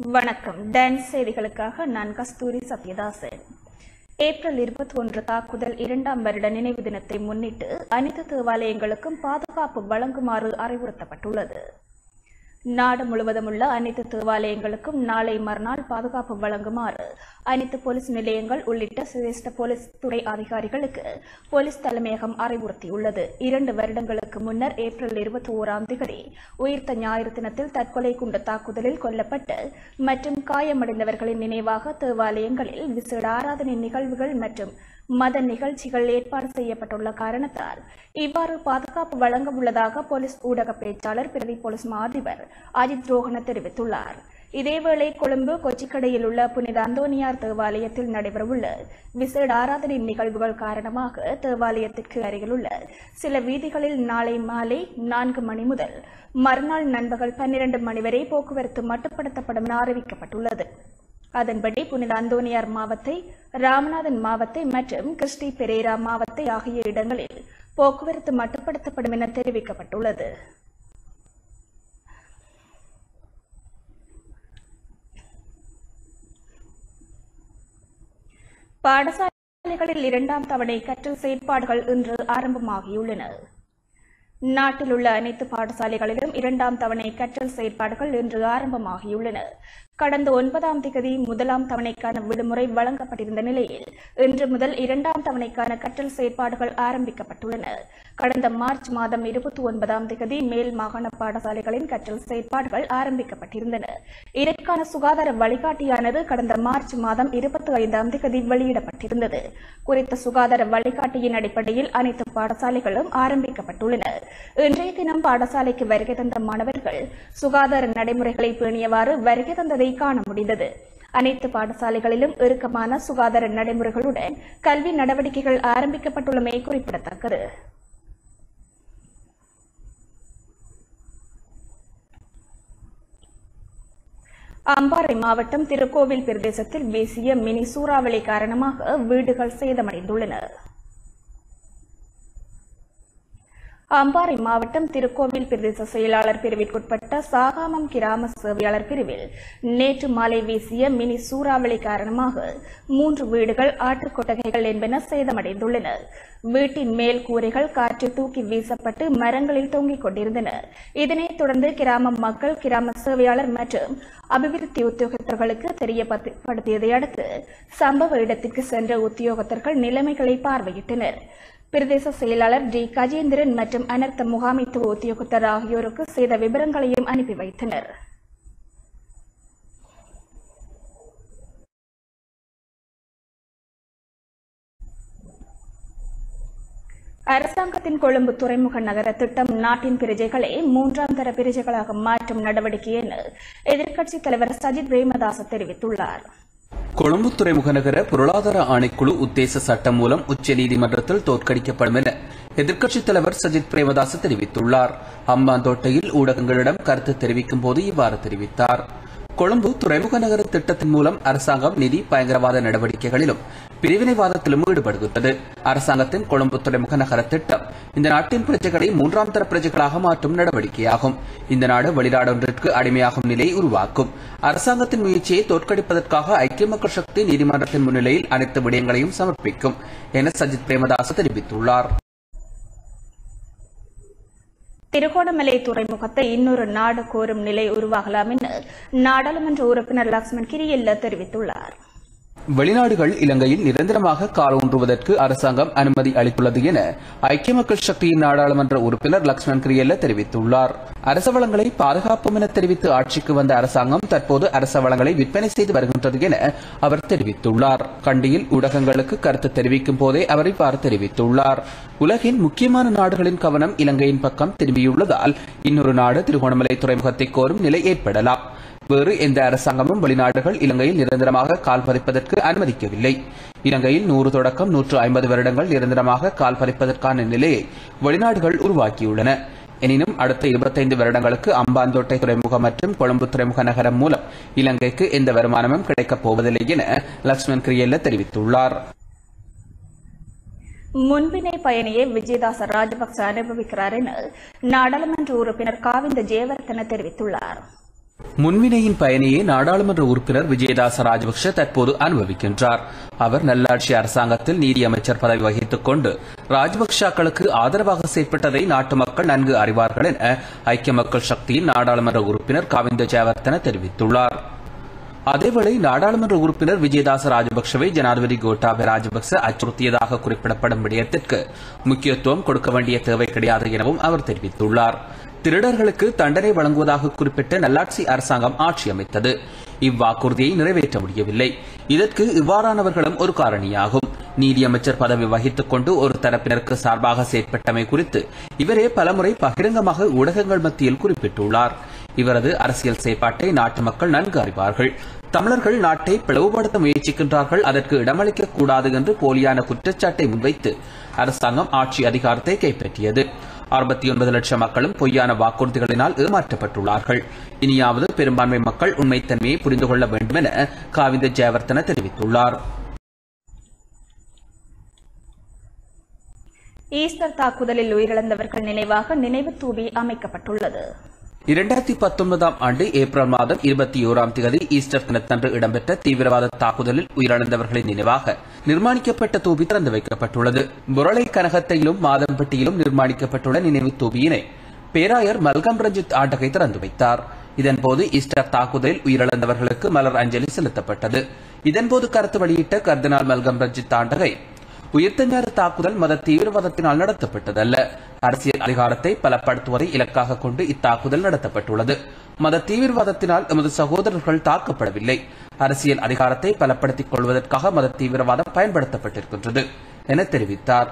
வணக்கம் டான்ஸ் செய்திகளுக்காக நான் கஸ்தூரி சத்யதாசன் ஏப்ரல் இருபத்தி ஒன்று தாக்குதல் இரண்டாம் வருட நினைவு தினத்தை முன்னிட்டு அனைத்து தேவாலயங்களுக்கும் பாதுகாப்பு வழங்குமாறு அறிவுறுத்தப்பட்டுள்ளது நாடு முழுவதும் உள்ள அனைத்து தேவாலயங்களுக்கும் நாளை மறுநாள் பாதுகாப்பு வழங்குமாறு அனைத்து போலீஸ் நிலையங்கள் உள்ளிட்ட சிரேஷ்ட போலீஸ் துறை அதிகாரிகளுக்கு போலீஸ் தலைமையகம் அறிவுறுத்தியுள்ளது இரண்டு வருடங்களுக்கு முன்னர் ஏப்ரல் இருபத்தி ஓராம் தேதி உயிர்த்த ஞாயிறு தினத்தில் தற்கொலை குண்டு தாக்குதலில் கொல்லப்பட்டு மற்றும் காயமடைந்தவர்களின் நினைவாக தேவாலயங்களில் விசேட ஆராதனை நிகழ்வுகள் மற்றும் மத நிகழ்ச்சிகள் ஏற்பாடு செய்யப்பட்டுள்ள காரணத்தால் இவ்வாறு பாதுகாப்பு வழங்க உள்ளதாக போலீஸ் ஊடக பேச்சாளர் பிரதி போலீஸ் மா அதிபர் அஜித் ரோஹன தெரிவித்துள்ளார் இதேவேளை கொழும்பு கொச்சிக்கடையில் உள்ள புனித அந்தோனியார் தேவாலயத்தில் நடைபெறவுள்ள விசேட ஆராதனை நிகழ்வுகள் காரணமாக தேவாலயத்திற்கு அருகிலுள்ள சில வீதிகளில் நாளை மாலை நான்கு மணி முதல் மறுநாள் நண்பகல் பன்னிரண்டு மணி வரை போக்குவரத்து மட்டுப்படுத்தப்படும் என அறிவிக்கப்பட்டுள்ளது அதன்படி புனித அந்தோனியார் மாவத்தை ராமநாதன் மாவத்தை மற்றும் கிறிஸ்டி பெரேரா மாவத்தை ஆகிய இடங்களில் போக்குவரத்து மட்டுப்படுத்தப்படும் என தெரிவிக்கப்பட்டுள்ளது பாடசாலைகளில் இரண்டாம் தவணை கற்றல் செயற்பாடுகள் இன்று ஆரம்பமாகியுள்ளன நாட்டில் உள்ள அனைத்து பாடசாலைகளிலும் இரண்டாம் தவணை கற்றல் செயற்பாடுகள் இன்று ஆரம்பமாகியுள்ளன கடந்த ஒன்பதாம் திகதி முதலாம் தவணைக்கான விடுமுறை வழங்கப்பட்டிருந்த நிலையில் இன்று முதல் இரண்டாம் தவணைக்கான கற்றல் செயற்பாடுகள் ஆரம்பிக்கப்பட்டுள்ளன கடந்த மார்ச் மாதம் இருபத்தி ஒன்பதாம் திகதி மேல் மாகாண பாடசாலைகளின் கற்றல் செயற்பாடுகள் ஆரம்பிக்கப்பட்டிருந்தன இதற்கான சுகாதார வழிகாட்டியானது கடந்த மார்ச் மாதம் இருபத்தி ஐந்தாம் திகதி வெளியிடப்பட்டிருந்தது குறித்த சுகாதார வழிகாட்டியின் அடிப்படையில் அனைத்து பாடசாலைகளும் ஆரம்பிக்கப்பட்டுள்ளன இன்றைய தினம் பாடசாலைக்கு வருகை தந்த மாணவர்கள் சுகாதார நடைமுறைகளை பேணியவாறு வருகை தந்ததை காண முடிந்தது அனைத்து பாடசாலைகளிலும் இறுக்கமான சுகாதார நடைமுறைகளுடன் கல்வி நடவடிக்கைகள் ஆரம்பிக்கப்பட்டுள்ளமை குறிப்பிடத்தக்கது அம்பாறை மாவட்டம் திருக்கோவில் பிரதேசத்தில் வீசிய மினி சூறாவளி காரணமாக வீடுகள் சேதமடைந்துள்ளன அம்பாறை மாவட்டம் திருக்கோவில் பிரதேச செயலாளர் பிரிவிற்குட்பட்ட சாகாமம் கிராம சேவையாளர் பிரிவில் நேற்று மாலை வீசிய மினி சூறாவளி காரணமாக மூன்று வீடுகள் ஆற்றுக்கொட்டகைகள் என்பன சேதமடைந்துள்ளன வீட்டின் மேல் கூரைகள் காற்றில் தூக்கி வீசப்பட்டு மரங்களில் தொங்கிக் கொண்டிருந்தன இதனைத் தொடர்ந்து கிராம மக்கள் கிராம சேவையாளர் மற்றும் அபிவிருத்தி உத்தியோகத்தர்களுக்கு தெரியப்படுத்தியதை அடுத்து சம்பவ இடத்திற்கு சென்ற உத்தியோகத்தர்கள் நிலைமைகளை பார்வையிட்டனர் பிரதேச செயலாளர் டி கஜேந்திரன் மற்றும் அனர்த்த முகாமைத்துவ உத்தியோகத்தர் ஆகியோருக்கு செய்த விவரங்களையும் அனுப்பி வைத்தனர் அரசாங்கத்தின் கொழும்பு துறைமுக நகர திட்டம் நாட்டின் பிரஜைகளை மூன்றாம் தர பிரஜைகளாக மாற்றும் நடவடிக்கை என எதிர்க்கட்சித் தலைவர் சஜித் பிரேமதாச தெரிவித்துள்ளார் கொழும்பு துறைமுக நகர பொருளாதார ஆணைக்குழு உத்தேச சட்டம் மூலம் உச்சநீதிமன்றத்தில் தோற்கடிக்கப்படும் என எதிர்க்கட்சித் தலைவர் சஜித் பிரேமதாஸ் தெரிவித்துள்ளார் அம்பாந்தோட்டையில் ஊடகங்களிடம் கருத்து தெரிவிக்கும் போது இவ்வாறு தெரிவித்தார் கொழும்பு துறைமுக நகர திட்டத்தின் மூலம் அரசாங்கம் நிதி பயங்கரவாத நடவடிக்கைகளிலும் பிரிவினைவாதத்திலும் ஈடுபடுகின்றது அரசாங்கத்தின் கொழும்பு துறைமுக நகர திட்டம் இந்த நாட்டின் பிரஜைகளை மூன்றாம் தர பிரஜைகளாக மாற்றும் நடவடிக்கையாகும் இந்த நாடு வெளிநாடொன்றிற்கு அடிமையாகும் நிலை உருவாக்கும் அரசாங்கத்தின் முயற்சியை தோற்கடிப்பதற்காக ஐக்கிய மக்கள் சக்தி நீதிமன்றத்தின் முன்னிலையில் அனைத்து விடயங்களையும் சமர்ப்பிக்கும் என சஜித் பிரேமதாஸ் தெரிவித்துள்ளார் திருகோணமலை துறைமுகத்தை இன்னொரு நாடு கோரும் நிலை உருவாகலாம் என நாடாளுமன்ற உறுப்பினர் லக்ஷ்மண் கிரியல்ல தெரிவித்துள்ளார் வெளிநாடுகள் இலங்கையில் நிரந்தரமாக கால் ஊன்றுவதற்கு அரசாங்கம் அனுமதி அளித்துள்ளது என ஐக்கிய மக்கள் சக்தியின் நாடாளுமன்ற உறுப்பினர் லக்ஷ்மண் கிரியல்ல தெரிவித்துள்ளார் அரச வளங்களை பாதுகாப்போம் என தெரிவித்து ஆட்சிக்கு வந்த அரசாங்கம் தற்போது அரச வளங்களை விற்பனை செய்து வருகின்றது என அவர் தெரிவித்துள்ளார் கண்டியில் ஊடகங்களுக்கு கருத்து தெரிவிக்கும் போதே அவர் இவ்வாறு தெரிவித்துள்ளார் உலகின் முக்கியமான நாடுகளின் கவனம் இலங்கையின் பக்கம் திரும்பியுள்ளதால் இன்னொரு நாடு திருகோணமலை துறைமுகத்தை கோரும் நிலை ஏற்படலாம் வேறு எந்த அரசாங்கமும் வெளிநாடுகள் இலங்கையில் நிரந்தரமாக கால் பதிப்பதற்கு அனுமதிக்கவில்லை இலங்கையில் நூறு தொடக்கம் நூற்று ஐம்பது வருடங்கள் நிரந்தரமாக கால் பதிப்பதற்கான நிலையை வெளிநாடுகள் உருவாக்கியுள்ளன எனினும் அடுத்த இருபத்தைந்து வருடங்களுக்கு அம்பாந்தோட்டை துறைமுகம் மற்றும் கொழும்பு துறைமுக நகரம் மூலம் இலங்கைக்கு எந்த வருமானமும் கிடைக்கப் போவதில்லை என லக்ஷ்மண் கிரியல்ல தெரிவித்துள்ளார் முன்பினை பயணியை விஜயதாச ராஜபக்ச அனுபவிக்கிறார் என நாடாளுமன்ற உறுப்பினர் காவிந்த ஜெயவர்தன தெரிவித்துள்ளார் முன்வினையின் பயனையே நாடாளுமன்ற உறுப்பினர் விஜயதாச ராஜபக்ஷ தற்போது அனுபவிக்கின்றார் அவர் நல்லாட்சி அரசாங்கத்தில் நீதி அமைச்சர் பதவி வகித்துக் கொண்டு ராஜபக்ஷாக்களுக்கு ஆதரவாக செயற்பட்டதை நாட்டு மக்கள் நன்கு அறிவார்கள் என ஐக்கிய மக்கள் சக்தியின் நாடாளுமன்ற உறுப்பினர் காவிந்த ஜெயவர்தன தெரிவித்துள்ளார் அதேவேளை நாடாளுமன்ற உறுப்பினர் விஜயதாச ராஜபக்சவை ஜனாதிபதி கோட்டாபய ராஜபக்ச அச்சுறுத்தியதாக குறிப்பிடப்படும் விடயத்திற்கு முக்கியத்துவம் கொடுக்க வேண்டிய தேவை கிடையாது எனவும் அவர் தெரிவித்துள்ளார் திருடர்களுக்கு தண்டனை வழங்குவதாக குறிப்பிட்ட நல்லாட்சி அரசாங்கம் ஆட்சி அமைத்தது இவ்வாக்குறுதியை நிறைவேற்ற முடியவில்லை இதற்கு இவ்வாறானவர்களும் ஒரு காரணியாகும் நீதியமைச்சர் பதவி வகித்துக் கொண்டு ஒரு தரப்பினருக்கு சார்பாக செயற்பட்டமை குறித்து இவரே பலமுறை பகிரங்கமாக ஊடகங்கள் மத்தியில் குறிப்பிட்டுள்ளார் இவரது அரசியல் செயற்பாட்டை நாட்டு மக்கள் நன்கு அறிவார்கள் தமிழர்கள் நாட்டை பிளவுபடுத்த முயற்சிக்கின்றார்கள் அதற்கு இடமளிக்க கூடாது என்று போலியான குற்றச்சாட்டை முன்வைத்து அரசாங்கம் ஆட்சி அதிகாரத்தை கைப்பற்றியது அறுபத்தி ஒன்பது லட்சம் மக்களும் பொய்யான வாக்குறுதிகளினால் ஏமாற்றப்பட்டுள்ளார்கள் இனியாவது பெரும்பான்மை மக்கள் உண்மைத்தன்மையை புரிந்து கொள்ள வேண்டும் என காவிந்த ஜெயவர்தன தெரிவித்துள்ளார் ஈஸ்டர் தாக்குதலில் உயிரிழந்தவர்கள் நினைவாக நினைவு தூபி அமைக்கப்பட்டுள்ளது இரண்டாயிரத்தி பத்தொன்பதாம் ஆண்டு ஏப்ரல் மாதம் இருபத்தி ஓராம் தேதி ஈஸ்டர் தினத்தன்று இடம்பெற்ற தீவிரவாத தாக்குதலில் உயிரிழந்தவர்களின் நினைவாக நிர்மாணிக்கப்பட்ட தூபி திறந்து வைக்கப்பட்டுள்ளது புரளை கனகத்தையிலும் மாதம்பட்டியிலும் நிர்மாணிக்கப்பட்டுள்ள நினைவு தூபியினை பேராயர் மல்கம் ரஞ்சித் ஆண்டகை திறந்து வைத்தார் இதன்போது ஈஸ்டர் தாக்குதலில் உயிரிழந்தவர்களுக்கு மலர் அஞ்சலி செலுத்தப்பட்டது இதன்போது கருத்து வெளியிட்ட கர்தினால் மல்கம் ரஞ்சித் ஆண்டகை உயிர்த்தஞான தாக்குதல் மத தீவிரவாதத்தினால் நடத்தப்பட்டதல்ல அரசியல் அதிகாரத்தை பலப்படுத்துவதை இலக்காக கொண்டு இத்தாக்குதல் நடத்தப்பட்டுள்ளது மத தீவிரவாதத்தினால் எமது சகோதரர்கள் தாக்கப்படவில்லை அரசியல் அதிகாரத்தை பலப்படுத்திக் கொள்வதற்காக மத தீவிரவாதம் பயன்படுத்தப்பட்டிருக்கின்றது என தெரிவித்தார்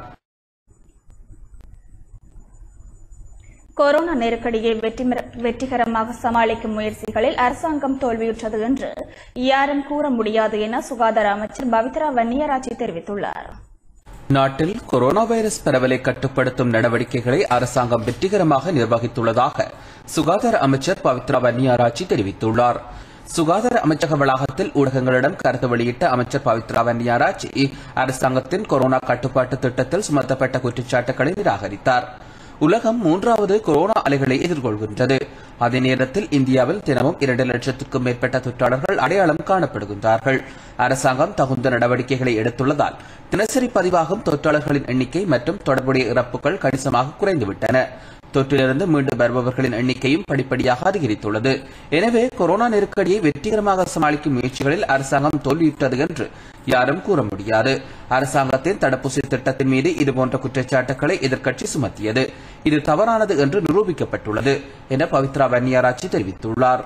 கொரோனா நெருக்கடியை வெற்றிமர- வெற்றிகரமாக சமாளிக்கும் முயற்சிகளில் அரசாங்கம் தோல்வியுற்றது என்று யாரும் கூற முடியாது என சுகாதார அமைச்சர் பவித்ரா வன்னியராஜி தெரிவித்துள்ளார் நாட்டில் கொரோனா வைரஸ் பரவலை கட்டுப்படுத்தும் நடவடிக்கைகளை அரசாங்கம் வெற்றிகரமாக நிர்வகித்துள்ளதாக சுகாதார அமைச்சர் பவித்ரா வன்னியாராச்சி தெரிவித்துள்ளார் சுகாதார அமைச்சக வளாகத்தில் ஊடகங்களிடம் கருத்து வெளியிட்ட அமைச்சர் பவித்ரா வன்னியாராச்சி அரசாங்கத்தின் கொரோனா கட்டுப்பாட்டு திட்டத்தில் சுமத்தப்பட்ட குற்றச்சாட்டுகளை நிராகரித்தார் உலகம் மூன்றாவது கொரோனா அலைகளை எதிர்கொள்கின்றது அதே நேரத்தில் இந்தியாவில் தினமும் இரண்டு லட்சத்துக்கும் மேற்பட்ட தொற்றாளர்கள் அடையாளம் காணப்படுகின்றார்கள் அரசாங்கம் தகுந்த நடவடிக்கைகளை எடுத்துள்ளதால் தினசரி பதிவாகும் தொற்றாளர்களின் எண்ணிக்கை மற்றும் தொடர்புடைய இறப்புகள் கணிசமாக குறைந்துவிட்டன தொற்றிலிருந்து மீண்டும் வருபவர்களின் எண்ணிக்கையும் படிப்படியாக அதிகரித்துள்ளது எனவே கொரோனா நெருக்கடியை வெற்றிகரமாக சமாளிக்கும் முயற்சிகளில் அரசாங்கம் தோல்வியுற்றது என்று யாரும் கூற முடியாது அரசாங்கத்தின் தடுப்பூசி திட்டத்தின் மீது இதுபோன்ற குற்றச்சாட்டுகளை எதிர்க்கட்சி சுமத்தியது இது தவறானது என்று நிரூபிக்கப்பட்டுள்ளது என பவித்ரா வன்னியாராச்சி தெரிவித்துள்ளார்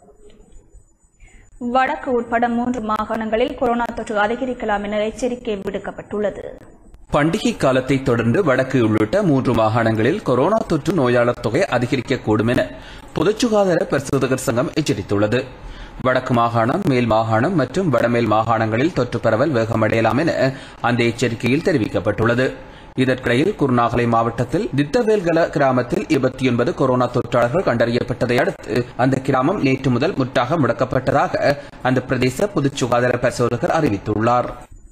வடக்கு உட்பட மூன்று மாகாணங்களில் கொரோனா தொற்று அதிகரிக்கலாம் என எச்சரிக்கை விடுக்கப்பட்டுள்ளது பண்டிகை காலத்தை தொடர்ந்து வடக்கு உள்ளிட்ட மூன்று மாகாணங்களில் கொரோனா தொற்று நோயாளர் தொகை அதிகரிக்கக்கூடும் என பொது சுகாதார பரிசோதகர் சங்கம் எச்சரித்துள்ளது வடக்கு மாகாணம் மேல் மாகாணம் மற்றும் வடமேல் மாகாணங்களில் தொற்று பரவல் வேகமடையலாம் என அந்த எச்சரிக்கையில் தெரிவிக்கப்பட்டுள்ளது இதற்கிடையில் குருநாகலை மாவட்டத்தில் தித்தவேல்கல கிராமத்தில் இருபத்தி ஒன்பது கொரோனா தொற்றாளர்கள் கண்டறியப்பட்டதை அடுத்து அந்த கிராமம் நேற்று முதல் முற்றாக முடக்கப்பட்டதாக அந்த பிரதேச பொது சுகாதார பரிசோதகர் அறிவித்துள்ளார்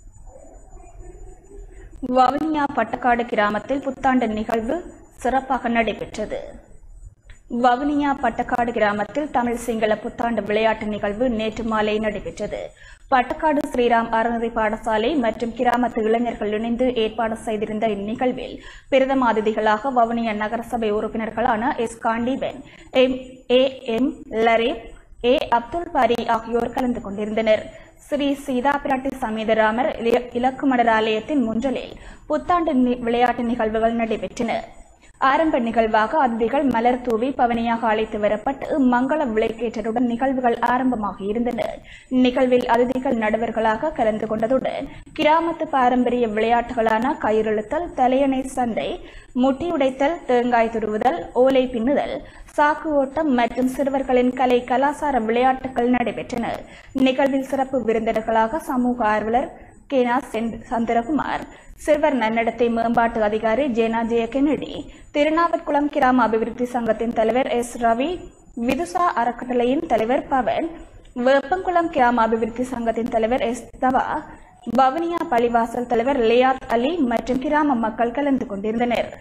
வவுனியா பட்டக்காடு கிராமத்தில் புத்தாண்டு நிகழ்வு சிறப்பாக நடைபெற்றது வவுனியா பட்டக்காடு கிராமத்தில் தமிழ் சிங்கள புத்தாண்டு விளையாட்டு நிகழ்வு நேற்று மாலை நடைபெற்றது பட்டக்காடு ஸ்ரீராம் அறநெறி பாடசாலை மற்றும் கிராமத்து இளைஞர்கள் இணைந்து ஏற்பாடு செய்திருந்த இந்நிகழ்வில் பிரதம அதிதிகளாக வவுனியா நகரசபை உறுப்பினர்களான S Kandeepan M A M லரேப் ஏ அப்துல் பாரி ஆகியோர் கலந்து கொண்டிருந்தனர் ஸ்ரீ சீதா பிராட்டி சமேதராமர் இல- இலக்கு மடர் ஆலயத்தின் முன்றலில் புத்தாண்டு நி- விளையாட்டு நிகழ்வுகள் நடைபெற்றன ஆரம்ப நிகழ்வாக அதிதிகள் மலர் தூவி பவனியாக அழைத்து வரப்பட்டு மங்கள விளக்கேற்றலுடன் நிகழ்வுகள் ஆரம்பமாக இருந்தன நிகழ்வில் அதிதிகள் நடுவர்களாக கலந்து கொண்டதுடன் கிராமத்து பாரம்பரிய விளையாட்டுகளான கயிறிழுத்தல் தலையணை சந்தை முட்டி உடைத்தல் தேங்காய் துருவுதல் ஓலை பின்னுதல் சாக்கு ஓட்டம் மற்றும் சிறுவர்களின் கலை கலாசார விளையாட்டுகள் நடைபெற்றன நிகழ்வில் சிறப்பு விருந்தினர்களாக சமூக ஆர்வலர் கேனா சென் சந்திரகுமார் சிறுவர் நன்னடத்தை மேம்பாட்டு அதிகாரி ஜேனா ஜெய கென்னடி திருநாவற்குளம் கிராம அபிவிருத்தி சங்கத்தின் தலைவர் எஸ் ரவி விதுசா அறக்கட்டளையின் தலைவர் பவன் வேப்பங்குளம் கிராம அபிவிருத்தி சங்கத்தின் தலைவர் எஸ் தவா வவுனியா பள்ளிவாசல் தலைவர் லியாத் அலி மற்றும் கிராம மக்கள் கலந்து கொண்டிருந்தனர்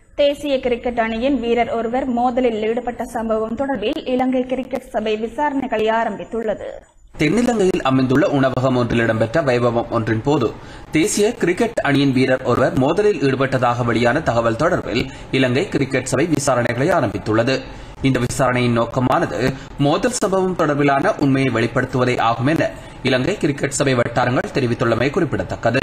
தேசிய கிரிக்கெட் அணியின் வீரர் ஒருவர் மோதலில் ஈடுபட்ட சம்பவம் தொடர்பில் இலங்கை கிரிக்கெட் சபை விசாரணைகளை ஆரம்பித்துள்ளது தென்னிலங்கையில் அமைந்துள்ள உணவகம் ஒன்றில் இடம்பெற்ற வைபவம் ஒன்றின் போது தேசிய கிரிக்கெட் அணியின் வீரர் ஒருவர் மோதலில் ஈடுபட்டதாக வெளியான தகவல் தொடர்பில் இலங்கை கிரிக்கெட் சபை விசாரணைகளை ஆரம்பித்துள்ளது இந்த விசாரணையின் நோக்கமானது மோதல் சம்பவம் தொடர்பிலான உண்மையை வெளிப்படுத்துவதே ஆகும் என இலங்கை கிரிக்கெட் சபை வட்டாரங்கள் தெரிவித்துள்ளமை குறிப்பிடத்தக்கது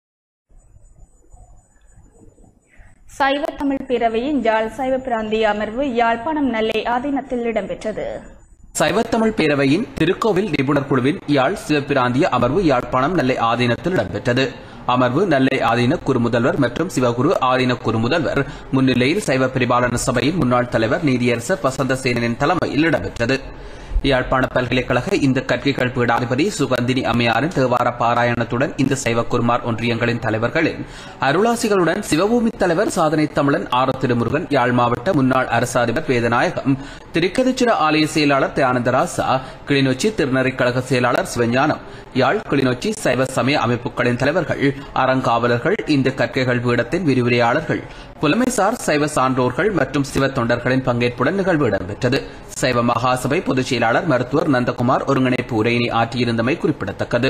சைவ தமிழ் பேரவையின் யாழ் சைவ பிராந்திய அமர்வு யாழ்ப்பாணம் நெல்லை ஆதீனத்தில் இடம்பெற்றது சைவத்தமிழ் பேரவையின் திருக்கோவில் நிபுணர் குழுவின் யாழ் சிவபிராந்திய அமர்வு யாழ்ப்பாணம் நெல்லை ஆதீனத்தில் இடம்பெற்றது அமர்வு நெல்லை ஆதீன குறுமுதல்வர் மற்றும் சிவகுரு ஆதீன குறுமுதல்வர் முன்னிலையில் சைவ பிரிபாலன சபையின் முன்னாள் தலைவர் நீதியரசர் வசந்த சேனனின் தலைமையில் இடம்பெற்றது யாழ்ப்பாண பல்கலைக்கழக இந்த கற்கைகள் பீடாதிபதி சுகந்தினி அம்மையாரின் தேவார பாராயணத்துடன் இந்த சைவ குருமார் ஒன்றியங்களின் தலைவர்களின் அருளாசிகளுடன் சிவபூமி தலைவர் சாதனை தமிழன் ஆர் திருமுருகன் யாழ் மாவட்ட முன்னாள் அரசு அதிபர் வேதநாயகம் திருக்கதிச்சிர ஆலய செயலாளர் தயானந்தராசா கிளிநொச்சி திருநெறிக் கழக செயலாளர் சிவஞானம் யாழ் கிளிநொச்சி சைவ சமய அமைப்புகளின் தலைவர்கள் அறங்காவலர்கள் இந்த கற்கைகள் பீடத்தின் விரிவுரையாளர்கள் புலமைசார் சைவ சான்றோர்கள் மற்றும் சிவ தொண்டர்களின் பங்கேற்புடன் நிகழ்வு இடம்பெற்றது சைவ மகாசபை பொதுச் செயலாளர் மருத்துவர் நந்தகுமார் ஒருங்கிணைப்பு உரையினை ஆற்றியிருந்தமை குறிப்பிடத்தக்கது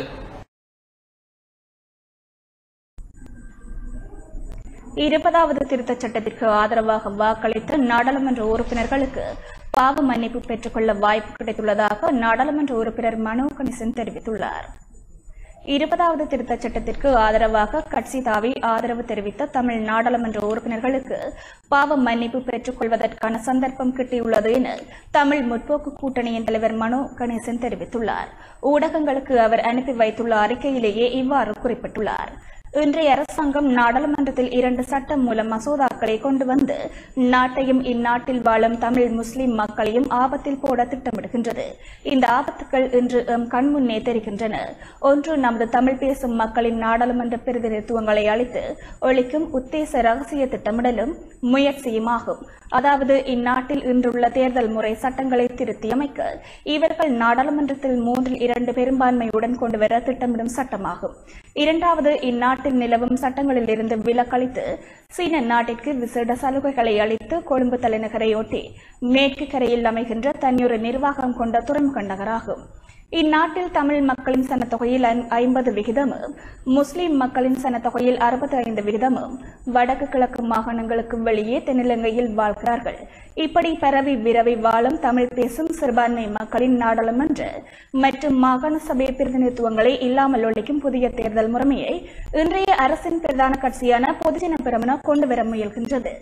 இருபதாவது திருத்தச் சட்டத்திற்கு ஆதரவாக வாக்களித்த நாடாளுமன்ற உறுப்பினர்களுக்கு பாவ மன்னிப்பு பெற்றுக்கொள்ள வாய்ப்பு கிடைத்துள்ளதாக நாடாளுமன்ற உறுப்பினர் மனோ கணேசன் தெரிவித்துள்ளார் இருபதாவது திருத்தச் சட்டத்திற்கு ஆதரவாக கட்சி தாவி ஆதரவு தெரிவித்த தமிழ் நாடாளுமன்ற உறுப்பினர்களுக்கு பாவ மன்னிப்பு பெற்றுக் கொள்வதற்கான சந்தர்ப்பம் கிட்டியுள்ளது என தமிழ் முற்போக்கு கூட்டணியின் தலைவர் மனோ கணேசன் தெரிவித்துள்ளார் ஊடகங்களுக்கு அவர் அனுப்பி வைத்துள்ள அறிக்கையிலேயே இவ்வாறு குறிப்பிட்டுள்ளார் இன்றைய அரசாங்கம் நாடாளுமன்றத்தில் இரண்டு சட்ட மூல மசோதாக்களை கொண்டு வந்து நாட்டையும் இந்நாட்டில் வாழும் தமிழ் முஸ்லிம் மக்களையும் ஆபத்தில் போட திட்டமிடுகின்றது இந்த ஆபத்துக்கள் இன்று எம் கண்முன்னே தெரிகின்றன ஒன்று நமது தமிழ் பேசும் மக்களின் நாடாளுமன்ற பிரதிநிதித்துவங்களை அளித்து ஒழிக்கும் உத்தேச ரகசிய திட்டமிடலும் முயற்சியுமாகும் அதாவது இந்நாட்டில் இன்றுள்ள தேர்தல் முறை சட்டங்களை திருத்தியமைக்க இவர்கள் நாடாளுமன்றத்தில் மூன்றில் இரண்டு பெரும்பான்மையுடன் கொண்டுவர திட்டமிடும் சட்டமாகும் இரண்டாவது இந்நாட்டில் நிலவும் சட்டங்களில் இருந்து விலக்களித்து சீன நாட்டிற்கு விசேட சலுகைகளை அளித்து கொழும்பு தலைநகரையொட்டி மேற்கு கரையில் அமைகின்ற தனியொரு நிர்வாகம் கொண்ட துறைமுக நகராகும் இந்நாட்டில் தமிழ் மக்களின் சனத்தொகையில் ஐம்பது விகிதமும் முஸ்லிம் மக்களின் சனத்தொகையில் அறுபத்தி ஐந்து விகிதமும் வடக்கு கிழக்கு மாகாணங்களுக்கு வெளியே தென்னிலங்கையில் வாழ்கிறார்கள் இப்படி பரவி விரவி வாழும் தமிழ் பேசும் சிறுபான்மை மக்களின் நாடாளுமன்ற மற்றும் மாகாண சபை பிரதிநிதித்துவங்களை இல்லாமல் ஒழிக்கும் புதிய தேர்தல் முறைமையை இன்றைய அரசின் பிரதான கட்சியான பொதுஜன பெரமுன கொண்டு வர முயல்கின்றது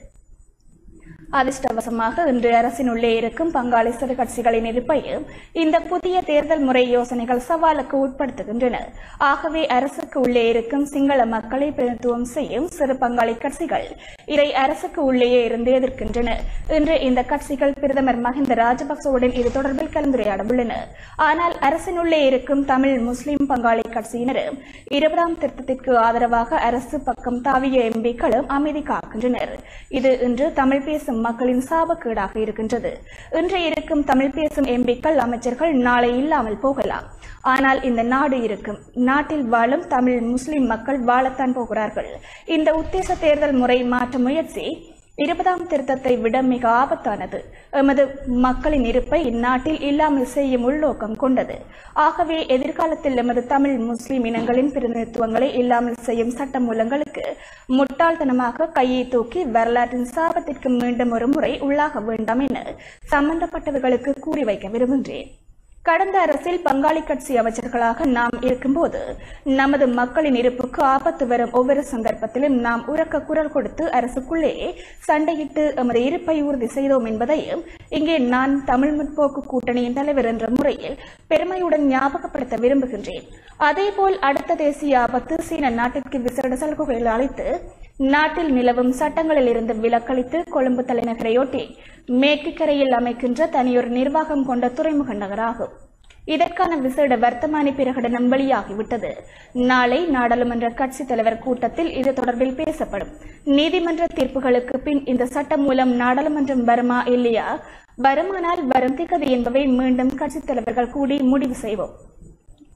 அதிர்ஷ்டவசமாக இன்று அரசின் உள்ளே இருக்கும் பங்காளி சிறு கட்சிகளின் இருப்பையும் இந்த புதிய தேர்தல் முறை யோசனைகள் சவாலுக்கு உட்படுத்துகின்றன ஆகவே அரசுக்கு உள்ளே இருக்கும் சிங்கள மக்களை பிரதித்துவம் செய்யும் சிறு பங்காளி கட்சிகள் இதை அரசுக்கு உள்ளேயே இருந்து எதிர்க்கின்றன இன்று இந்த கட்சிகள் பிரதமர் மஹிந்த ராஜபக்சவுடன் இது தொடர்பில் கலந்துரையாட உள்ளனர் ஆனால் அரசினுள்ளே இருக்கும் தமிழ் முஸ்லிம் பங்காளி கட்சியினரும் இருபதாம் திருத்தத்திற்கு ஆதரவாக அரசு பக்கம் தாவிய எம்பிக்களும் அமைதி காக்கின்றனர் இது இன்று தமிழ் பேசும் மக்களின் சாபக்கேடாக இருக்கின்றது இன்று இருக்கும் தமிழ் பேசும் எம்பிக்கள் அமைச்சர்கள் நாளை இல்லாமல் போகலாம் ஆனால் இந்த நாடு இருக்கும் நாட்டில் வாழும் தமிழ் முஸ்லிம் மக்கள் வாழத்தான் போகிறார்கள் இந்த உத்தேச தேர்தல் முறை மாற்ற முயற்சி இருபதாம் திருத்தத்தை விட மிக ஆபத்தானது எமது மக்களின் இருப்பை இந்நாட்டில் இல்லாமல் செய்யும் உள்நோக்கம் கொண்டது ஆகவே எதிர்காலத்தில் எமது தமிழ் முஸ்லிம் இனங்களின் பிரதிநிதித்துவங்களை இல்லாமல் செய்யும் சட்ட மூலங்களுக்கு முட்டாள்தனமாக கையை தூக்கி வரலாற்றின் சாபத்திற்கு மீண்டும் ஒரு முறை உள்ளாக வேண்டாம் என சம்பந்தப்பட்டவர்களுக்கு கூறி வைக்க விரும்புகின்றேன் கடந்த அரசில் பங்காளி கட்சி அமைச்சர்களாக நாம் இருக்கும்போது நமது மக்களின் இருப்புக்கு ஆபத்து வரும் ஒவ்வொரு சந்தர்ப்பத்திலும் நாம் உறக்க குரல் கொடுத்து அரசுக்குள்ளேயே சண்டையிட்டு எமது இருப்பை உறுதி செய்தோம் என்பதையும் இங்கே நான் தமிழ் முற்போக்கு கூட்டணியின் தலைவர் என்ற முறையில் பெருமையுடன் ஞாபகப்படுத்த விரும்புகின்றேன் அதேபோல் அடுத்த தேசிய ஆபத்து சீன நாட்டிற்கு விசேட சலுகைகள் அளித்து நாட்டில் நிலவும் சட்டங்களில் இருந்து விலக்களித்து கொழும்பு தலைநகரையொட்டி மேற்கு கரையில் அமைக்கின்ற தனியொரு நிர்வாகம் கொண்ட துறைமுக நகராகும் இதற்கான விசேட வர்த்தமானி பிரகடனம் வெளியாகிவிட்டது நாளை நாடாளுமன்ற கட்சித் தலைவர் கூட்டத்தில் இது தொடர்பில் பேசப்படும் நீதிமன்ற தீர்ப்புகளுக்கு பின் இந்த சட்டம் மூலம் நாடாளுமன்றம் வருமா இல்லையா வருமானால் வரும் திகதி என்பவை மீண்டும் கட்சித் தலைவர்கள் கூடி முடிவு செய்வோம்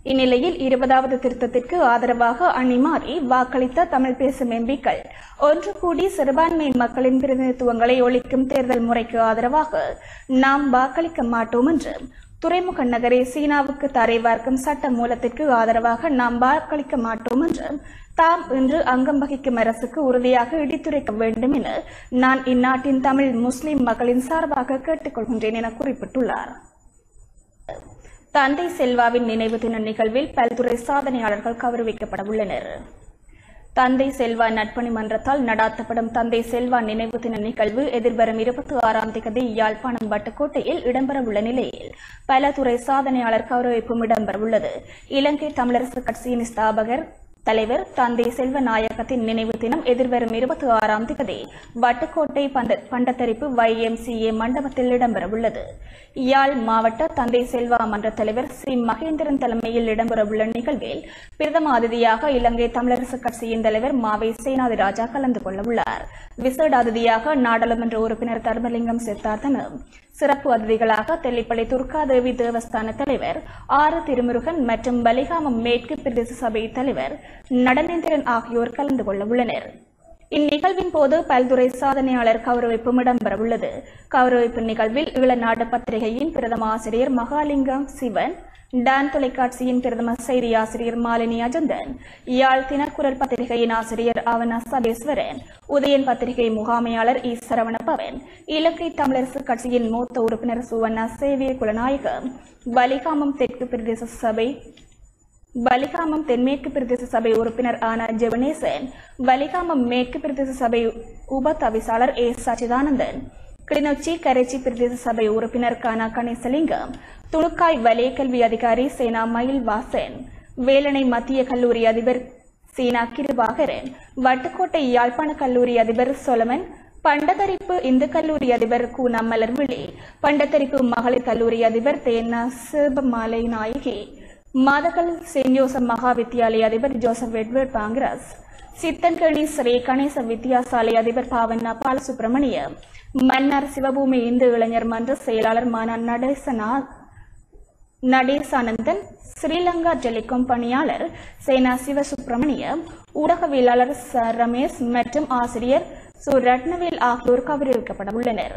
இந்நிலையில் இருபதாவது திருத்தத்திற்கு ஆதரவாக அணிமாறி வாக்களித்த தமிழ் பேசும் எம்பிக்கள் ஒன்று கூடி சிறுபான்மை மக்களின் பிரதிநிதித்துவங்களை ஒழிக்கும் தேர்தல் முறைக்கு ஆதரவாக நாம் வாக்களிக்க மாட்டோம் என்று துறைமுக நகரை சீனாவுக்கு தரை வார்க்கும் சட்ட மூலத்திற்கு ஆதரவாக நாம் வாக்களிக்க மாட்டோம் என்று தாம் இன்று அங்கம் வகிக்கும் அரசுக்கு உறுதியாக இடித்துரைக்க வேண்டும் என நான் இந்நாட்டின் தமிழ் முஸ்லிம் மக்களின் சார்பாக கேட்டுக்கொள்கின்றேன் என குறிப்பிட்டுள்ளார் தந்தை செல்வாவின் நினைவு தின நிகழ்வில் பல்துறை சாதனையாளர்கள் கௌரவிக்கப்பட உள்ளனர் தந்தை செல்வா நட்பணி மன்றத்தால் நடாத்தப்படும் தந்தை செல்வா நினைவு தின நிகழ்வு எதிர்வரும் இருபத்தி ஆறாம் தேதி யாழ்ப்பாணம் வட்டுக்கோட்டையில் இடம்பெறவுள்ள நிலையில் பல துறை சாதனையாளர் கௌரவிப்பும் இடம்பெறவுள்ளது இலங்கை தமிழரசு கட்சியின் ஸ்தாபகர் தலைவர் தந்தை செல்வநாயகத்தின் நினைவு தினம் எதிர்வரும் இருபத்தி ஆறாம் தேதி வட்டுக்கோட்டை பண்ட பண்டத்தரிப்பு YMCA மண்டபத்தில் இடம்பெறவுள்ளது யாழ் மாவட்ட தந்தை செல்வா மன்ற தலைவர் சி மகேந்திரன் தலைமையில் இடம்பெறவுள்ள நிகழ்வில் பிரதம அதிதியாக இலங்கை தமிழரசு கட்சியின் தலைவர் மாவை சேனாதி ராஜா கலந்து கொள்ளவுள்ளார் விசேட அதிதியாக நாடாளுமன்ற உறுப்பினர் தர்மலிங்கம் சித்தார்த்தனும் சிறப்பு அதிதிகளாக தெல்லிப்பள்ளி துர்காதேவி தேவஸ்தான தலைவர் ஆறு திருமுருகன் மற்றும் பலிகாமம் மேற்கு பிரதேச சபை தலைவர் நடனேந்திரன் ஆகியோர் கலந்து கொள்ள உள்ளனர் இந்நிகழ்வின் போது பல்துறை சாதனையாளர் கௌரவிப்பும் இடம்பெறவுள்ளது கௌரவிப்பு நிகழ்வில் ஈழநாடு பத்திரிகையின் பிரதம ஆசிரியர் மகாலிங்கம் சிவன் டான் தொலைக்காட்சியின் பிரதம செய்தி ஆசிரியர் மாலினி அஜந்தன் யாழ் தினக்குரல் பத்திரிகையின் ஆசிரியர் அவன சபேஸ்வரன் உதயன் பத்திரிகை முகாமையாளர் இ சரவணபவன் இலங்கை தமிழரசு கட்சியின் மூத்த உறுப்பினர் சுவண்ணா சேவிய குலநாயகம் வலிகாமம் தெற்கு பிரதேச சபை வலிகாமம் தென்மேற்கு பிரதேச சபை உறுப்பினர் ஆனா ஜெவனேசன் வலிகாமம் மேற்கு பிரதேச சபை உப தவிசாளர் ஏ சச்சிதானந்தன் கிளிநொச்சி கரைச்சி பிரதேச சபை உறுப்பினர் கானா கணேசலிங்கம் துணுக்காய் வலய கல்வி அதிகாரி சேனா மயில் வாசன் வேலணை மத்திய கல்லூரி அதிபர் சீனா கிருபாகரன் வட்டுக்கோட்டை யாழ்ப்பாண கல்லூரி அதிபர் சொலமன் பண்டத்தரிப்பு இந்து கல்லூரி அதிபர் கூனா மலர்விழி பண்டத்தரிப்பு மகளிர் கல்லூரி அதிபர் தேனா சிவமாலை நாயகி மாதக்கல் செயின்ட் ஜோசப் மகா வித்தியாலய அதிபர் Joseph Edward Pancras Chithankani Sri Ganesha Vidyasalai அதிபர் பாவண்ணா பாலசுப்ரமணியம் மன்னார் சிவபூமி இந்து இளைஞர் மன்ற செயலாளர் மானா நடேசனா நடேசானந்தன் ஸ்ரீலங்கா டெலிகாம் பணியாளர் சேனா சிவசுப்பிரமணியம் ஊடகவியலாளர் ச ரமேஷ் மற்றும் ஆசிரியர் சு ரத்னவேல் ஆகியோர் கௌரவிக்கப்பட உள்ளனர்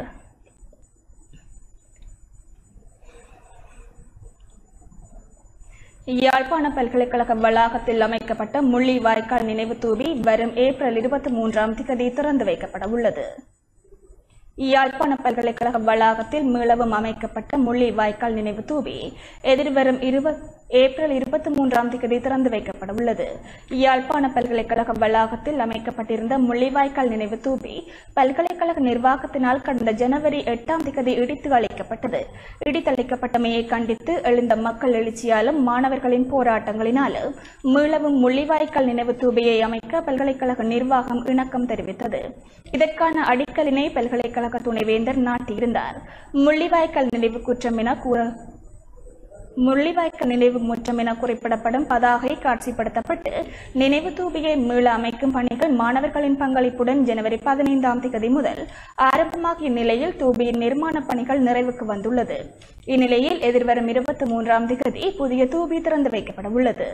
யாழ்ப்பாண பல்கலைக்கழக வளாகத்தில் அமைக்கப்பட்ட முள்ளி வாய்க்கால் நினைவு தூவி வரும் ஏப்ரல் இருபத்தி மூன்றாம் தேதி திறந்து வைக்கப்பட உள்ளது யாழ்ப்பாண பல்கலைக்கழக வளாகத்தில் மீளவும் அமைக்கப்பட்ட முள்ளி வாய்க்கால் நினைவு தூவி எதிர்வரும் இருப ஏப்ரல் இருபத்தி மூன்றாம் தேதி திறந்து வைக்கப்பட உள்ளது யாழ்ப்பாண பல்கலைக்கழக வளாகத்தில் அமைக்கப்பட்டிருந்த முள்ளிவாய்க்கால் நினைவு தூபி பல்கலைக்கழக நிர்வாகத்தினால் கடந்த ஜனவரி எட்டாம் தேதி இடித்து அளிக்கப்பட்டது இடித்தளிக்கப்பட்டமையை கண்டித்து எழுந்த மக்கள் எழுச்சியாலும் மாணவர்களின் போராட்டங்களினாலும் மீளவும் முள்ளிவாய்க்கால் நினைவு தூபியை அமைக்க பல்கலைக்கழக நிர்வாகம் இணக்கம் தெரிவித்தது இதற்கான அடிக்கலினை பல்கலைக்கழக துணைவேந்தர் நாட்டியிருந்தார் முள்ளிவாய்க்கால் நினைவு குற்றம் என கூற முள்ளிவாய்க்கால் நினைவு முற்றம் என குறிப்பிடப்படும் பதாகை காட்சிப்படுத்தப்பட்டு நினைவு தூபியை மீள அமைக்கும் பணிகள் மாணவர்களின் பங்களிப்புடன் ஜனவரி பதினைந்தாம் தேதி முதல் ஆரம்பமாகிய நிலையில் தூபியின் நிர்மாண பணிகள் நிறைவுக்கு வந்துள்ளது இந்நிலையில் எதிர்வரும் இருபத்தி மூன்றாம் தேதி புதிய தூபி திறந்து வைக்கப்பட உள்ளது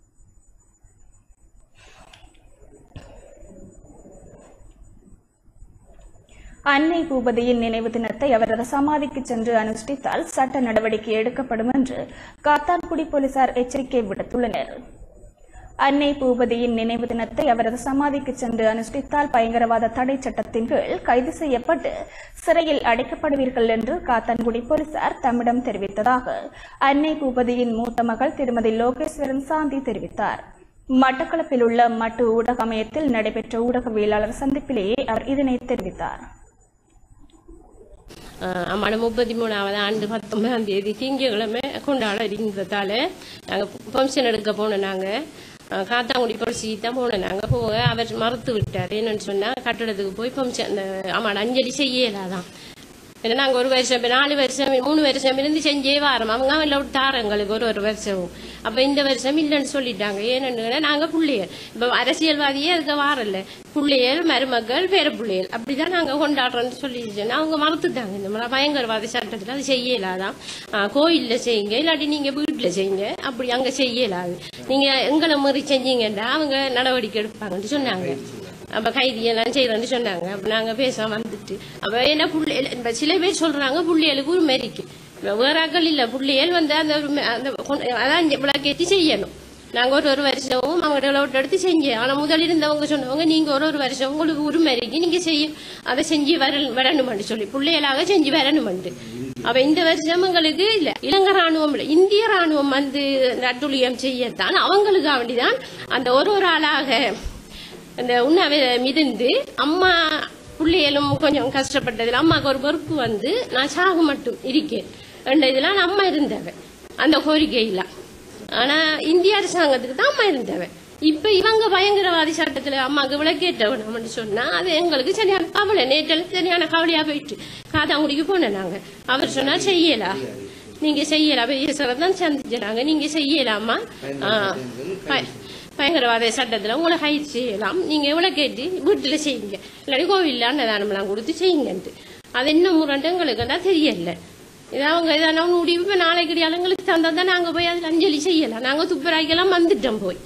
அன்னை பூபதியின் நினைவு தினத்தை அவரது சமாதிக்கு சென்று அனுஷ்டித்தால் சட்ட நடவடிக்கை எடுக்கப்படும் என்று காத்தான்குடி போலீசார் எச்சரிக்கை விடுத்துள்ளனர் அன்னை பூபதியின் நினைவு தினத்தை அவரது சமாதிக்கு சென்று அனுஷ்டித்தால் பயங்கரவாத தடை சட்டத்தின் கீழ் கைது செய்யப்பட்டு சிறையில் அடைக்கப்படுவீர்கள் என்று காத்தான்குடி போலீசார் தம்மிடம் தெரிவித்ததாக அன்னை பூபதியின் மூத்த மகள் திருமதி லோகேஸ்வரன் சாந்தி தெரிவித்தார் மட்டக்களப்பில் உள்ள மட்டு ஊடக அமையத்தில் நடைபெற்ற ஊடகவியலாளர் சந்திப்பிலேயே அவர் இதனை தெரிவித்தார் அம்மாட முப்பத்தி மூணாவது ஆண்டு பத்தொன்பதாம் தேதி திங்கக்கிழமை கொண்டாட இருந்ததால நாங்கள் ஃபங்க்ஷன் எடுக்க போனோம் நாங்கள் காத்தாங்குடி பொலிசி தான் போனோம் நாங்கள் போக அவர் மறுத்து விட்டார் என்னன்னு சொன்னால் கட்டடத்துக்கு போய் ஃபங்க்ஷன் அந்த அம்மாட அஞ்சலி செய்யலாதான் ஏன்னா நாங்கள் ஒரு வருஷம் இப்ப நாலு வருஷம் மூணு வருஷம் இருந்து செஞ்சே வாரோம் அவங்க இல்லை விட்டார் எங்களுக்கு ஒரு ஒரு வருஷம் அப்ப இந்த வருஷம் இல்லைன்னு சொல்லிட்டாங்க ஏன்னு நாங்க பிள்ளைகள் இப்ப அரசியல்வாதியே அதுக்கு வாரல பிள்ளைகள் மருமக்கள் பேர பிள்ளைகள் அப்படிதான் நாங்க கொண்டாடுறோம்னு சொல்லிட்டு அவங்க மறுத்துட்டாங்க இந்த மாதிரி பயங்கரவாத சட்டத்துல அது செய்யலாதான் ஆஹ் கோயில்ல செய்யுங்க இல்லாட்டி நீங்க வீட்டுல செய்யுங்க அப்படி அங்க செய்யலாது நீங்க எங்களை மீறி செஞ்சீங்கன்னா அவங்க நடவடிக்கை எடுப்பாங்கன்னு சொன்னாங்க அப்ப கைதியெல்லாம் செய்யறேன்னு சொன்னாங்க அப்ப நாங்க பேச வந்துட்டு அப்ப என்ன புள்ளை இப்ப சில பேர் சொல்றாங்க புள்ளைகளுக்கு ஒரு மெரிக்கு வேற ஆக்கள் இல்ல புள்ளைகள் வந்து அந்த ஒரு- அந்த கொண்டு- அதான் விளக்கேற்றி செய்யணும் நாங்க ஒரு ஒரு வருஷமும் அவங்கள்ட்ட விளவட்டு எடுத்து செஞ்சோம் ஆனா முதல் இருந்தவங்க சொன்னவங்க நீங்க ஒரு ஒரு வருஷம் உங்களுக்கு உரிமைக்கு நீங்க செய்யும் அதை செஞ்சு வர வரணுமெண்டு சொல்லி பிள்ளைகளாக செஞ்சு வரணுமெண்டு அப்ப இந்த வருஷம் எங்களுக்கு இல்ல இலங்கை ராணுவம் இல்ல இந்திய ராணுவம் வந்து இந்த அட்டுழியம் செய்யத்தான் அவங்களுக்காக வேண்டிதான் அந்த ஒரு ஒரு ஆளாக அந்த உண்ணாவை மிதந்து அம்மா பிள்ளைகளும் கொஞ்சம் கஷ்டப்பட்டதுல அம்மாவுக்கு ஒரு பொறுப்பு வந்து நான் சாக மட்டும் இருக்கேன் என்ற இதெல்லாம் அம்மா இருந்தவ அந்த கோரிக்கையில ஆனா இந்திய அரசாங்கத்துக்கு தான் அம்மா இருந்தவ இப்ப இவங்க பயங்கரவாதி சட்டத்துல அம்மாவுக்கு விளக்கேற்றவன் சொன்னா அது எங்களுக்கு சரியான கவலை நேற்றல் சரியான கவலையா போயிட்டு காதாங்குடிக்கு போனேன் நாங்க அவர் சொன்னா செய்யலா நீங்க செய்யலாம் பெரிய சார் தான் சந்திச்சாங்க நீங்க செய்யலாமா ஆ, ப- பயங்கரவாத சட்டத்துல உங்களை ஹைட் செய்யலாம் நீங்க எவ்வளவு கேட்டு வீட்டுல செய்யுங்க இல்லாட்டி கோவில்ல அன்னதானம்லாம் கொடுத்து செய்யுங்கன்ட்டு அது என்ன முரண்டு எங்களுக்கு தான் தெரியல இது அவங்க இதான முடிவு இப்ப நாளைக்கு கிடையாது எங்களுக்கு தந்தா தான் நாங்க போய் அதுல அஞ்சலி செய்யலாம் நாங்க துப்புராய்க்கெல்லாம் வந்துட்டோம் போய்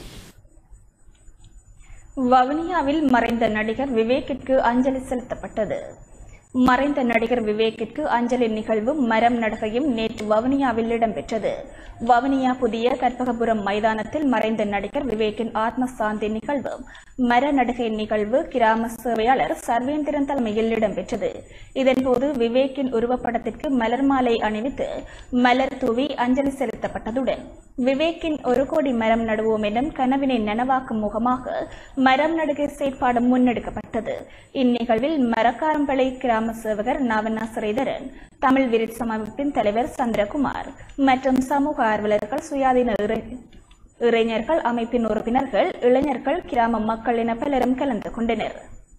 வவுனியாவில் மறைந்த நடிகர் விவேக்கிற்கு அஞ்சலி செலுத்தப்பட்டது மறைந்த நடிகர் விவேக்கிற்கு அஞ்சலி நிகழ்வு மரம் நடுகையும் நேற்று வவுனியாவில் இடம்பெற்றது வவுனியா புதிய கற்பகபுரம் மைதானத்தில் மறைந்த நடிகர் விவேக்கின் ஆத்ம சாந்தி நிகழ்வு மர நடுகை நிகழ்வு கிராம சேவையாளர் சர்வேந்திரன் தலைமையில் இடம்பெற்றது இதன்போது விவேக்கின் உருவப்படத்திற்கு மலர் மாலை அணிவித்து மலர் தூவி அஞ்சலி செலுத்தப்பட்டதுடன் விவேக்கின் ஒரு கோடி மரம் நடுவோம் எனும் கனவினை நனவாக்கும் முகமாக மரம் நடுகை செயற்பாடு முன்னெடுக்கப்பட்டது இந்நிகழ்வில் மரக்காரம்பளை கிராம சேவகர் நவனா ஸ்ரீதரன் தமிழ் விருட்சம் அமைப்பின் தலைவர் சந்திரகுமார் மற்றும் சமூக ஆர்வலர்கள் சுயாதீன இறை- இளைஞர்கள் அமைப்பின் உறுப்பினர்கள் இளைஞர்கள் கிராம மக்கள் என பலரும் கலந்து கொண்டனர்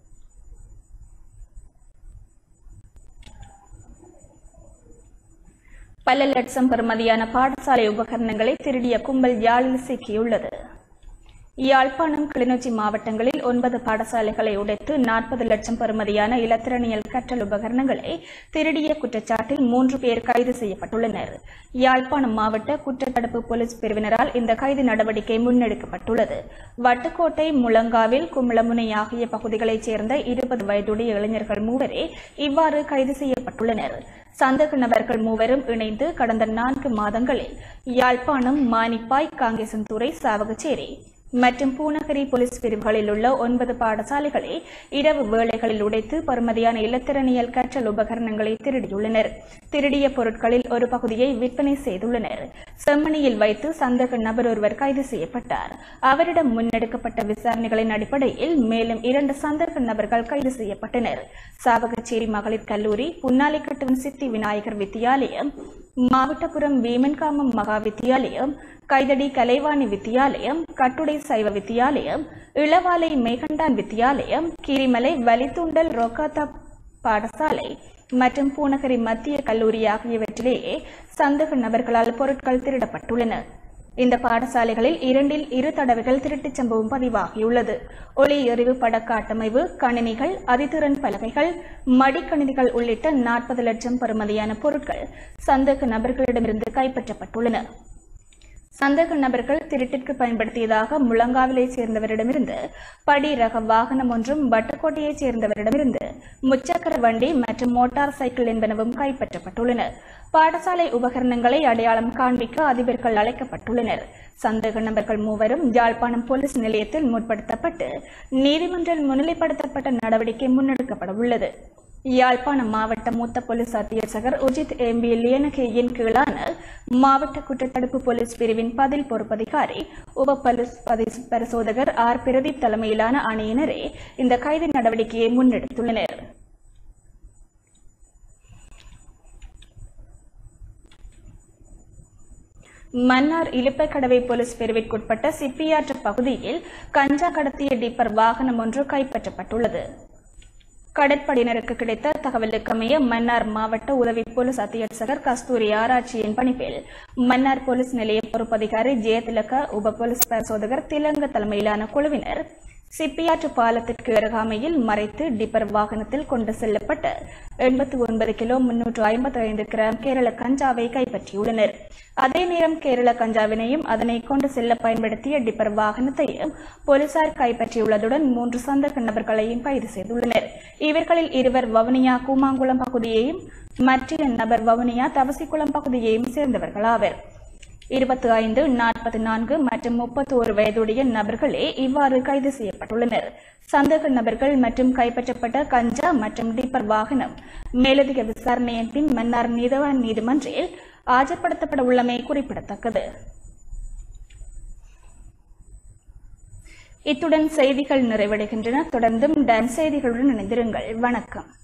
பல லட்சம் பெறுமதியான பாடசாலை உபகரணங்களை திருடிய கும்பல் யாழில் சிக்கியுள்ளது யாழ்ப்பாணம் கிளிநொச்சி மாவட்டங்களில் ஒன்பது பாடசாலைகளை உடைத்து நாற்பது லட்சம் பெறுமதியான இலத்திரனியல் கற்றல் உபகரணங்களை திருடிய குற்றச்சாட்டில் மூன்று பேர் கைது செய்யப்பட்டுள்ளனர் யாழ்ப்பாணம் மாவட்ட குற்றத்தடுப்பு போலீஸ் பிரிவினரால் இந்த கைது நடவடிக்கை முன்னெடுக்கப்பட்டுள்ளது வட்டுக்கோட்டை முழங்காவில் கும்பலமுனை ஆகிய பகுதிகளைச் சேர்ந்த இருபது வயதுடைய இளைஞர்கள் மூவரே இவ்வாறு கைது செய்யப்பட்டுள்ளனர் சந்தேக நபர்கள் மூவரும் இணைந்து கடந்த நான்கு மாதங்களில் யாழ்ப்பாணம் மானிப்பாய் காங்கேசன்துறை சாவகச்சேரி மற்றும் பூநகரி போலீஸ் பிரிவுகளில் உள்ள ஒன்பது பாடசாலைகளை இரவு வேளைகளில் உடைத்து பெறுமதியான இலத்திரனியல் கற்றல் உபகரணங்களை திருடியுள்ளனர் திருடிய பொருட்களில் ஒரு பகுதியை விற்பனை செய்துள்ளனர் செம்மணியில் வைத்து சந்தேக நபர் ஒருவர் கைது செய்யப்பட்டார் அவரிடம் முன்னெடுக்கப்பட்ட விசாரணைகளின் அடிப்படையில் மேலும் இரண்டு சந்தேக நபர்கள் கைது செய்யப்பட்டனர் சாவகச்சேரி மகளிர் கல்லூரி புன்னாலிக்கட்டுவன் சித்தி விநாயகர் வித்தியாலயம் மாவட்டபுரம் வீமன்காமம் மகா வித்தியாலயம் கைதடி கலைவாணி வித்தியாலயம் கட்டுடை சைவ வித்தியாலயம் இளவாலை மேகண்டான் வித்தியாலயம் கிரிமலை வலித்துண்டல் ரோகாத்தா பாடசாலை மற்றும் பூநகரி மத்திய கல்லூரி ஆகியவற்றிலேயே சந்தேக நபர்களால் பொருட்கள் திருடப்பட்டுள்ளன இந்த பாடசாலைகளில் இரண்டில் இரு தடவைகள் திருட்டுச் சம்பவம் பதிவாகியுள்ளது ஒளி எறிவு படக்காட்டமைவு கணினிகள் அதிதிறன் பலகைகள் மடிக்கணினிகள் உள்ளிட்ட நாற்பது லட்சம் பெறுமதியான பொருட்கள் சந்தேக நபர்களிடமிருந்து கைப்பற்றப்பட்டுள்ளன சந்தேக நபர்கள் திருட்டிற்கு பயன்படுத்தியதாக முழங்காவிலைச் சேர்ந்தவரிடமிருந்து படி ரக வாகனம் ஒன்றும் வட்டுக்கோட்டையைச் சேர்ந்தவரிடமிருந்து முச்சக்கர வண்டி மற்றும் மோட்டார் சைக்கிள் என்பனவும் கைப்பற்றப்பட்டுள்ளன பாடசாலை உபகரணங்களை அடையாளம் காண்பிக்க அதிபர்கள் அழைக்கப்பட்டுள்ளனர் சந்தேக நபர்கள் மூவரும் யாழ்ப்பாணம் போலீஸ் நிலையத்தில் முற்படுத்தப்பட்டு நீதிமன்றில் முன்னிலைப்படுத்தப்பட்ட நடவடிக்கை முன்னெடுக்கப்பட உள்ளது யாழ்ப்பாணம் மாவட்ட மூத்த போலீஸ் அத்தியட்சகர் உஜித் எம்பி லியனகேயின் கீழான மாவட்ட குற்றத்தடுப்பு போலீஸ் பிரிவின் பதில் பொறுப்பதிகாரி உப போலீஸ் பதி- பரிசோதகர் ஆர் பிரதீப் தலைமையிலான அணியினரே இந்த கைது நடவடிக்கையை முன்னெடுத்துள்ளனர் மன்னார் இலுப்பைக்கடவை போலீஸ் பிரிவிற்குட்பட்ட சிப்பியாற்று பகுதியில் கஞ்சா கடத்திய டிப்பர் வாகனம் ஒன்று கைப்பற்றப்பட்டுள்ளது கடற்படையினருக்கு கிடைத்த தகவலுக்கமைய மன்னார் மாவட்ட உதவி போலீஸ் அத்தியட்சகர் கஸ்தூரி ஆராய்ச்சியின் பணிப்பில் மன்னார் போலீஸ் நிலைய பொறுப்பதிகாரி ஜெயதிலக உப போலீஸ் பரிசோதகர் திலங்க தலைமையிலான குழுவினர் சிப்பியாற்று பாலத்திற்கு அருகாமையில் மறைத்து டிப்பர் வாகனத்தில் கொண்டு செல்லப்பட்ட எண்பத்தி ஒன்பது கிலோ முன்னூற்று ஐம்பத்தி ஐந்து கிராம் கேரள கஞ்சாவை கைப்பற்றியுள்ளனர் அதே நேரம் கேரள கஞ்சாவினையும் அதனை கொண்டு செல்ல பயன்படுத்திய டிப்பர் வாகனத்தையும் போலீசார் கைப்பற்றியுள்ளதுடன் மூன்று சந்தேக நபர்களையும் கைது செய்துள்ளனர் இவர்களில் இருவர் வவுனியா கூமாங்குளம் பகுதியையும் மற்ற நபர் வவுனியா தவசிக்குளம் பகுதியையும் சேர்ந்தவர்களாவர் இருபத்தி ஐந்து நாற்பத்தி நான்கு மற்றும் முப்பத்தி ஒரு வயதுடைய நபர்களே இவ்வாறு கைது செய்யப்பட்டுள்ளனர் சந்தேக நபர்கள் மற்றும் கைப்பற்றப்பட்ட கஞ்சா மற்றும் டிப்பர் வாகனம் மேலதிக விசாரணையின் பின் மன்னார் நீதவான் நீதிமன்றில் ஆஜர்படுத்தப்பட உள்ளமை குறிப்பிடத்தக்கது இத்துடன் செய்திகள் நிறைவடைகின்றன தொடர்ந்தும் டான்ஸ் செய்திகளுடன் இணைந்திருங்கள் வணக்கம்